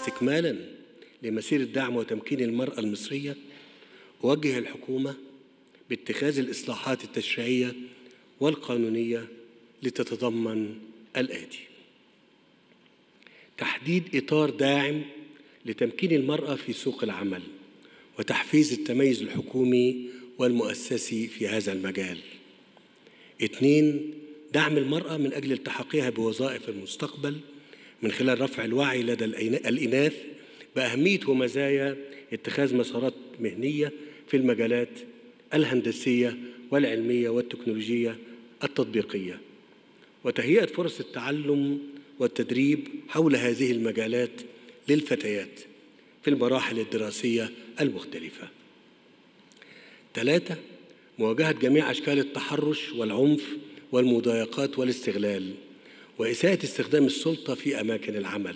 واستكمالا لمسيرة دعم وتمكين المرأة المصرية أوجه الحكومة باتخاذ الإصلاحات التشريعية والقانونية لتتضمن الآتي: تحديد إطار داعم لتمكين المرأة في سوق العمل وتحفيز التميز الحكومي والمؤسسي في هذا المجال. اثنين دعم المرأة من أجل التحاقها بوظائف المستقبل من خلال رفع الوعي لدى الإناث بأهمية ومزايا اتخاذ مسارات مهنية في المجالات الهندسية والعلمية والتكنولوجية التطبيقية وتهيئة فرص التعلم والتدريب حول هذه المجالات للفتيات في المراحل الدراسية المختلفة. ثلاثة مواجهة جميع أشكال التحرش والعنف والمضايقات والاستغلال وإساءة استخدام السلطة في أماكن العمل.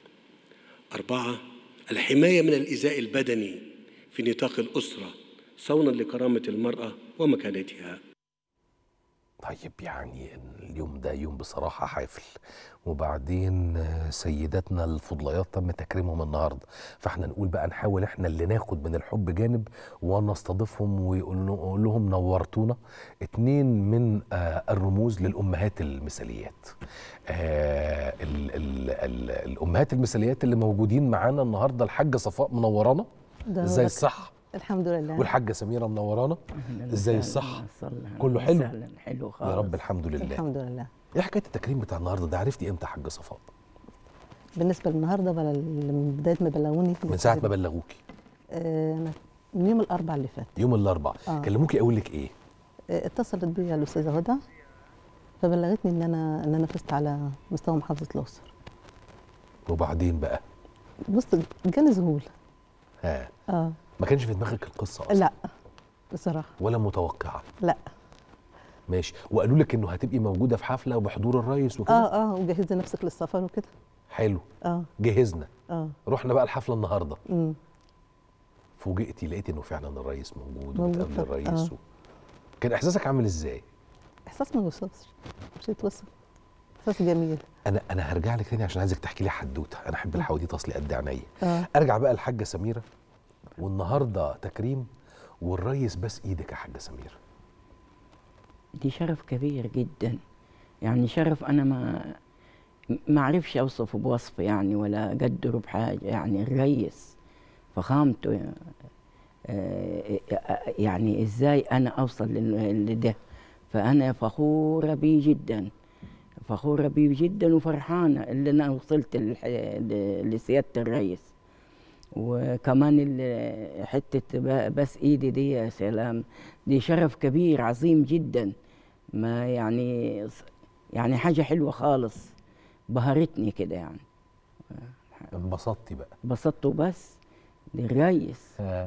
أربعة الحماية من الإيذاء البدني في نطاق الأسرة صونا لكرامة المرأة ومكانتها. طيب يعني اليوم ده يوم بصراحة حافل وبعدين سيداتنا الفضليات تم تكريمهم النهاردة فاحنا نقول بقى نحاول احنا اللي ناخد من الحب جانب ونستضيفهم ونقول لهم نورتونا اتنين من آه الرموز للأمهات المثاليات آه ال ال ال الأمهات المثاليات اللي موجودين معانا النهاردة الحاجة صفاء منورانا ازاي الصحة الحمد لله والحاجة سميرة منورانا ازاي الصحة كله حلو حلو خالص يا رب الحمد لله الحمد لله ايه حكايه التكريم بتاع النهارده ده عرفتي امتى حاج صفاء بالنسبه للنهارده بل... من بدايه ما بلغوني من ساعه ما بلغوكي آه من يوم الاربعاء اللي فات يوم الاربعاء آه. كلموكي اقول لك ايه آه اتصلت بيا الاستاذه هدى فبلغتني ان انا ان انا فزت على مستوى محافظه الاقصر وبعدين بقى بص جالي ذهول ها اه ما كانش في دماغك القصه اصلا لا بصراحه ولا متوقعه لا ماشي وقالوا لك انه هتبقي موجوده في حفله وبحضور الرئيس وكده اه اه وجهزي نفسك للسفر وكده حلو اه جهزنا اه رحنا بقى الحفله النهارده امم فوجئتي لقيت انه فعلا الرئيس موجود موجود وبتقابل طبعاً. الرئيس آه. و... كان احساسك عامل ازاي احساس ما يوصفش مش يتوصف احساس جميل انا انا هرجع لك تاني عشان عايزك تحكي لي حدوته انا احب الحواديت اصلي قد عينيا اه ارجع بقى الحاجه سميره والنهارده تكريم والريس بس ايدك يا حاجه سميره دي شرف كبير جدا يعني شرف انا ما ما اعرفش اوصفه بوصف يعني ولا اقدره بحاجه يعني الريس فخامته آه، يعني ازاي انا اوصل لل- لده فانا فخوره بيه جدا فخوره بيه جدا وفرحانه اللي انا وصلت للح- ل- لسياده الرئيس وكمان ال- حته ب- بس ايدي دي يا سلام دي شرف كبير عظيم جدا ما يعني يعني حاجه حلوه خالص بهرتني كده يعني انبسطتي بقى بسطت وبس دي الريس آه.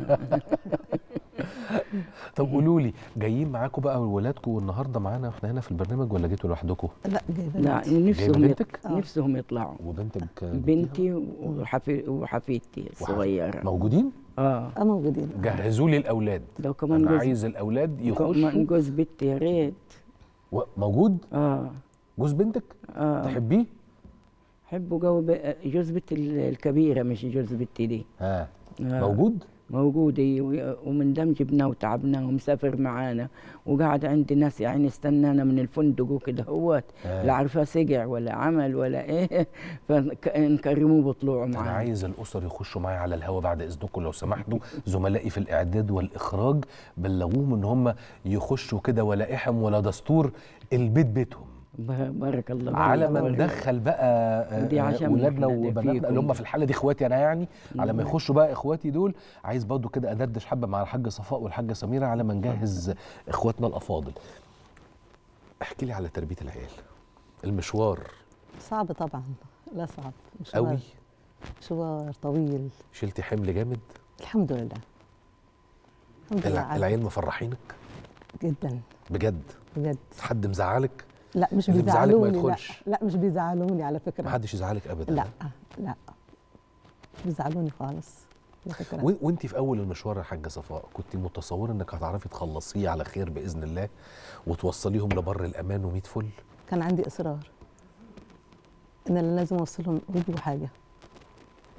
طب قولوا لي جايين معاكم بقى ولادكم النهارده معانا احنا هنا في البرنامج ولا جيتوا لوحدكم لا جايبه لا بنتي. نفسهم جايبة يط- بنتك؟ آه. نفسهم يطلعوا وبنتك بنتي وحفي وحفيدتي الصغيره موجودين اه اه موجودين جهزوا لي الاولاد لو كمان انا جوز عايز الاولاد كمان يخشوا جوز بنتي يا ريت و- موجود اه جوز بنتك اه تحبيه حبوا جو ب- جوز بنتي ال- الكبيره مش جوز بنتي دي ها آه. موجود موجود إيه، و- ومن دم جبناه وتعبناه ومسافر معانا وقاعد عندي ناس يعني استنانا من الفندق وكده هوت آه. لا عارفه سجع ولا عمل ولا ايه فنكرموه بطلوعه انا معانا عايز الاسر يخشوا معايا على الهوا بعد اذنكم لو سمحتوا زملائي في الاعداد والاخراج بلغوهم ان هم يخشوا كده ولا احم ولا دستور البيت بيتهم ب- بارك الله على فيك. ما بارك- ندخل بقى آه، دي آه، عشان ولادنا إحنا وبناتنا فيكم. اللي هم في الحاله دي اخواتي انا يعني على ما مم. يخشوا بقى اخواتي دول عايز برضو كده ادردش حبه مع الحاجه صفاء والحاجه سميره على ما نجهز اخواتنا الافاضل احكي لي على تربيه العيال المشوار صعب طبعا لا صعب مشوار قوي مشوار طويل شلتي حمل جامد الحمد لله الحمد لله الع- عدت. العيال مفرحينك جدا بجد بجد حد مزعلك لا مش اللي مزعلك ما بيزعلوني لا يدخلش. لا مش بيزعلوني على فكره ما حدش يزعلك ابدا لا لا مش بيزعلوني خالص على فكره و- وانت في اول المشوار يا حاجه صفاء كنت متصوره انك هتعرفي تخلصيه على خير باذن الله وتوصليهم لبر الامان وميت فل كان عندي اصرار ان انا لازم اوصلهم ربع حاجه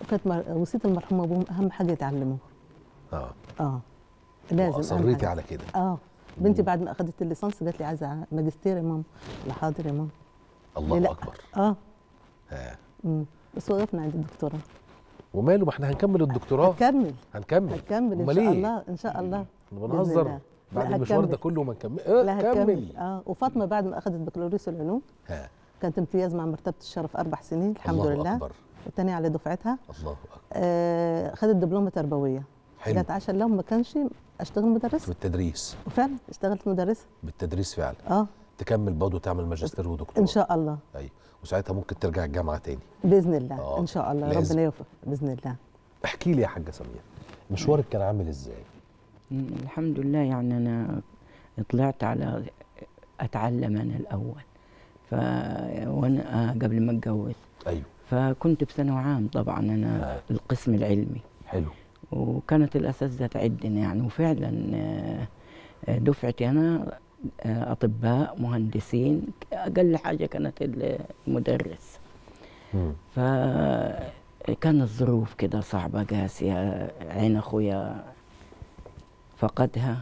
وكانت مر- وصيه المرحوم ابوهم اهم حاجه يتعلموا اه اه لازم أهم واصريتي حاجة. على كده اه بنتي بعد ما اخذت الليسانس جات لي عايزه ماجستير يا ماما لا حاضر يا ماما الله لا. اكبر اه آه. مم. بس وقفنا عند الدكتوراه وماله ما احنا هنكمل الدكتوراه هكمل هنكمل هكمل ان أمال شاء إيه؟ الله ان شاء الله احنا بإذن بنهزر الله. بعد لا، المشوار ده هكمل. كله ما نكمل اه لا كمل هكمل اه وفاطمه بعد ما اخذت بكالوريوس العلوم ها كانت امتياز مع مرتبه الشرف اربع سنين الحمد الله لله اكبر الثانيه على دفعتها الله اكبر آه خدت دبلومه تربويه حلو جت عشان لو ما كانش اشتغل مدرسه بالتدريس وفعلا اشتغلت مدرسه بالتدريس فعلا اه تكمل برضه تعمل ماجستير ودكتوراه ان شاء الله ايوه وساعتها ممكن ترجع الجامعه تاني باذن الله آه، ان شاء الله لازم. ربنا يوفق باذن الله احكي لي يا حاجه سمير مشوارك كان عامل ازاي مم، الحمد لله يعني أنا طلعت على أتعلم أنا الأول ف وأنا آه، قبل ما أتجوز ايوه فكنت بثانوي عام طبعا أنا آه. القسم العلمي حلو وكانت الأساتذة تعدنا يعني وفعلا آه، آه، دفعتي أنا آه، أطباء مهندسين أقل حاجة كانت المدرس مم. فكان الظروف كده صعبة قاسية عين أخويا فقدها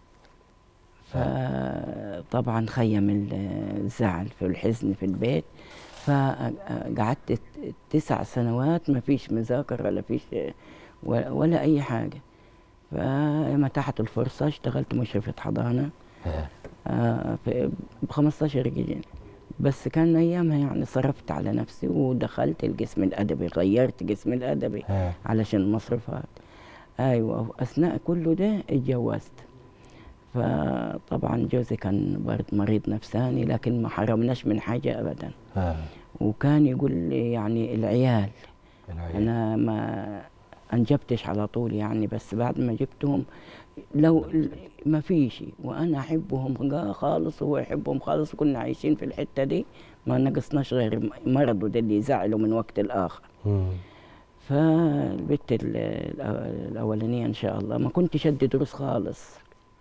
فطبعا خيم ال- الزعل في الحزن في البيت فقعدت تسع سنوات ما فيش مذاكرة ولا فيش ولا ولا أي حاجة فمتاحت الفرصة اشتغلت مشرفة حضانة ها ب 15 جنيه بس كان ايامها يعني صرفت على نفسي ودخلت القسم الادبي غيرت قسم الادبي ها علشان المصروفات ايوه اثناء كله ده اتجوزت فطبعا جوزي كان برضه مريض نفساني لكن ما حرمناش من حاجه ابدا ها وكان يقول لي يعني العيال العيال. انا ما انجبتش على طول يعني بس بعد ما جبتهم لو ما فيش وانا احبهم خالص وهو يحبهم خالص كنا عايشين في الحته دي ما نقصناش غير مرضه ده اللي يزعله من وقت الاخر مم. فالبت ال- الأ- الاولانيه ان شاء الله ما كنتش ادي دروس خالص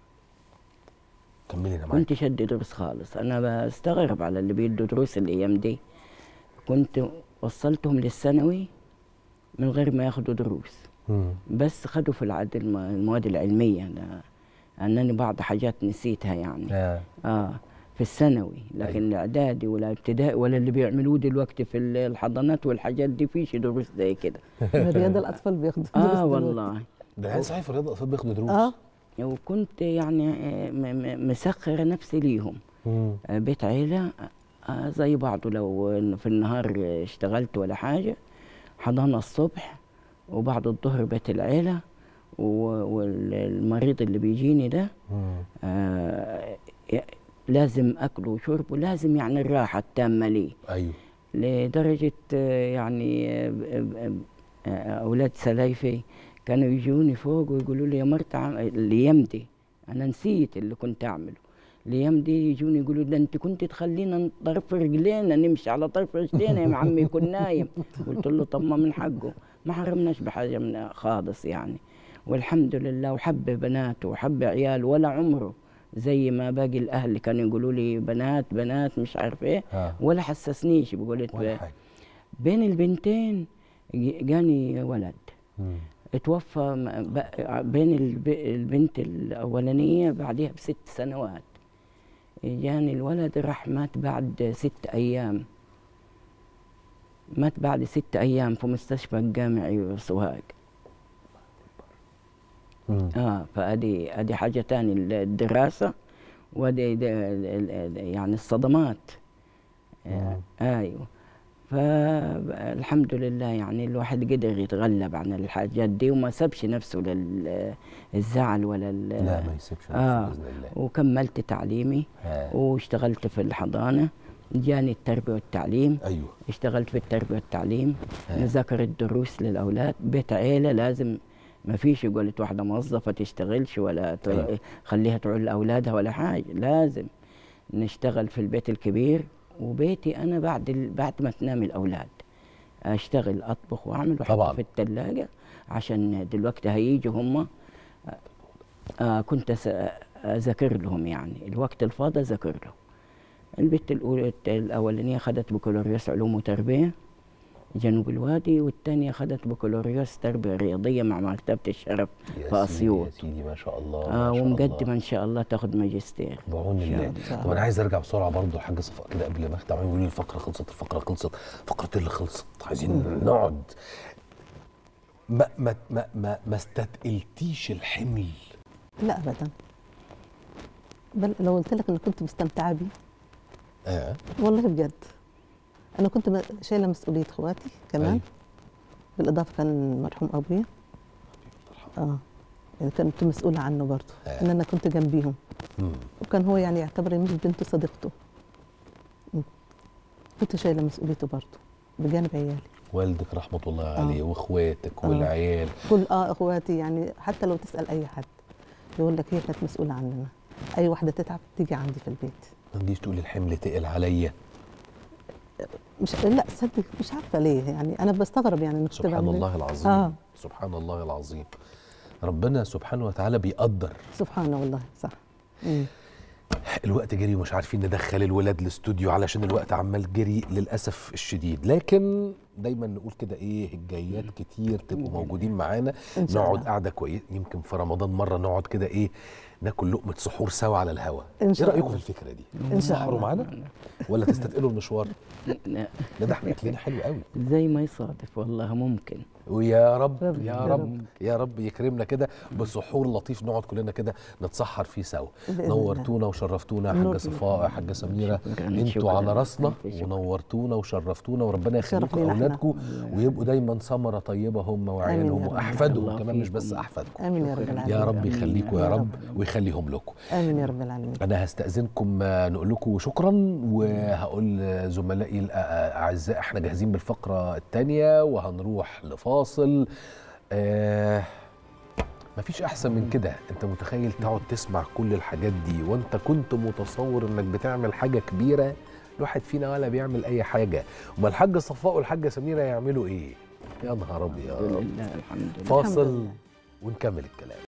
كملي انا معاك كنت ادي دروس خالص انا بستغرب على اللي بيدوا دروس الايام دي كنت وصلتهم للثانوي من غير ما ياخدوا دروس مم. بس خدوا في العد الم- المواد العلميه أنا انني بعض حاجات نسيتها يعني ها اه في الثانوي لكن الاعدادي ولا ابتدائي ولا اللي بيعملوه دلوقتي في ال- الحضانات والحاجات دي فيش دروس زي كده رياض الاطفال بياخدوا دروس اه دلوقتي. والله ده العيال صحيح في الرياضه الاطفال بياخدوا دروس اه وكنت يعني آه، م- م- مسخره نفسي ليهم مم. آه، بيت عيلة آه، زي بعضه لو إن في النهار آه، اشتغلت ولا حاجة حضانة الصبح وبعد الظهر بيت العيلة و- والمريض اللي بيجيني ده مم. آه، ي- لازم أكله وشرب ولازم يعني الراحة التامة ليه ايوه لدرجة آه، يعني آه، آه، آه، أولاد سلايفي كانوا يجوني فوق ويقولوا لي يا مرت عم- الأيام دي أنا نسيت اللي كنت أعمله الأيام دي يجوني يقولوا ده أنت كنت تخلينا طرف رجلينا نمشي على طرف رجلينا يا عمي يكون نايم قلت له طب ما من حقه ما حرمناش بحاجة من خالص يعني والحمد لله وحب بناته وحب عيال ولا عمره زي ما باقي الأهل اللي كانوا يقولوا لي بنات بنات مش عارف إيه ها ولا حسسنيش بقولت ولا حاجه بين البنتين ج- جاني ولد مم. اتوفى م- ب- بين الب- البنت الأولانية بعدها بست سنوات جاني الولد راح مات بعد ست أيام مات بعد ست أيام في مستشفى الجامعي سوهاج مم. اه فادي ادي حاجه تاني الدراسه وادي د- ال- ال- يعني الصدمات آه ايوه فالحمد لله يعني الواحد قدر يتغلب عن الحاجات دي وما سابش نفسه للزعل ولا ال- لا ما يسيبش نفسه آه باذن الله وكملت تعليمي ها. واشتغلت في الحضانه جاني التربيه والتعليم ايوه اشتغلت في التربية والتعليم آه. نذاكر الدروس للأولاد بيت عيلة لازم ما فيش قلت واحدة موظفة تشتغلش ولا ت- أيوة. خليها تعول لأولادها ولا حاجة لازم نشتغل في البيت الكبير وبيتي أنا بعد ال... بعد ما تنام الأولاد أشتغل أطبخ وأعمل طبعاً. وأحط في الثلاجة عشان دلوقتي هيجوا هم آه كنت أس- أذاكر لهم يعني الوقت الفاضي أذاكر لهم البت الأولى الأولانية خدت بكالوريوس علوم وتربية جنوب الوادي والثانيه اخذت بكالوريوس تربيه رياضيه مع مكتبه الشرف يا في سيدي يا اسيوط سيدي ما شاء الله آه ما شاء ومقدمه الله. ان شاء الله تاخذ ماجستير بعون الله الله. طب انا عايز ارجع بسرعه برضه حاجه صفاء كده قبل ما اختم يقول لي الفقره خلصت الفقره خلصت فقره اللي خلصت عايزين نقعد ما ما ما ما, ما استثقلتيش الحمل لا ابدا بل لو قلت لك اني كنت مستمتعه بيه اه والله بجد انا كنت م- شايله مسؤوليه اخواتي كمان أيوة. بالاضافه كان مرحوم ابويا اه يعني كنت مسؤوله عنه برضه آه. ان انا كنت جنبيهم مم. وكان هو يعني يعتبر مش بنته صديقته م. كنت شايله مسؤوليته برضه بجانب عيالي والدك رحمه الله عليه واخواتك والعيال كل اه اخواتي يعني حتى لو تسال اي حد يقول لك هي كانت مسؤوله عننا اي واحده تتعب تيجي عندي في البيت ما تجيش تقولي الحمل تقل عليا مش لا صدق مش عارفه ليه يعني انا بستغرب يعني انك سبحان تبقى- الله العظيم آه. سبحان الله العظيم ربنا سبحانه وتعالى بيقدر سبحانه والله صح مم. الوقت جري ومش عارفين ندخل الولاد الاستوديو علشان الوقت عمال جري للاسف الشديد لكن دايما نقول كده ايه الجايات كتير تبقوا موجودين معانا إن شاء نقعد الله. قعده كويس يمكن في رمضان مره نقعد كده ايه ناكل لقمه سحور سوا على الهوا إن ايه شاء رايكم في الله. الفكره دي إن شاء تسحروا الله. معانا ولا تستثقلوا المشوار لا، لا ده احنا اكلنا حلو قوي زي ما يصادف والله ممكن ويا رب رب- يا يا رب رب. يا رب يكرمنا كده بسحور لطيف نقعد كلنا كده نتسحر فيه سوا بإذن الله. نورتونا وشرفتونا يا حاجه نور. صفاء يا حاجه سميره شكراً، انتوا شكراً. على راسنا ألف شكر. ونورتونا وشرفتونا وربنا شرف يخليكم لينا إحنا. اولادكم ويبقوا دايما ثمره طيبه هم وعيالهم رب. واحفادهم الله كمان مش بس فيكم. احفادكم امين يا رب العالمين يا رب آمين. يخليكم يا يا رب رب. ويخليهم لكم امين يا رب العالمين انا هستاذنكم آه، نقول لكم شكرا وهقول آه، زملائي الاعزاء احنا جاهزين بالفقره الثانيه وهنروح لفاصل آه مفيش احسن من كده انت متخيل تقعد تسمع كل الحاجات دي وانت كنت متصور انك بتعمل حاجه كبيره الواحد فينا ولا بيعمل اي حاجه وما الحاجه صفاء والحاجه سميره يعملوا ايه يا نهار الحمد ابيض لله الحمد لله فاصل لله. ونكمل الكلام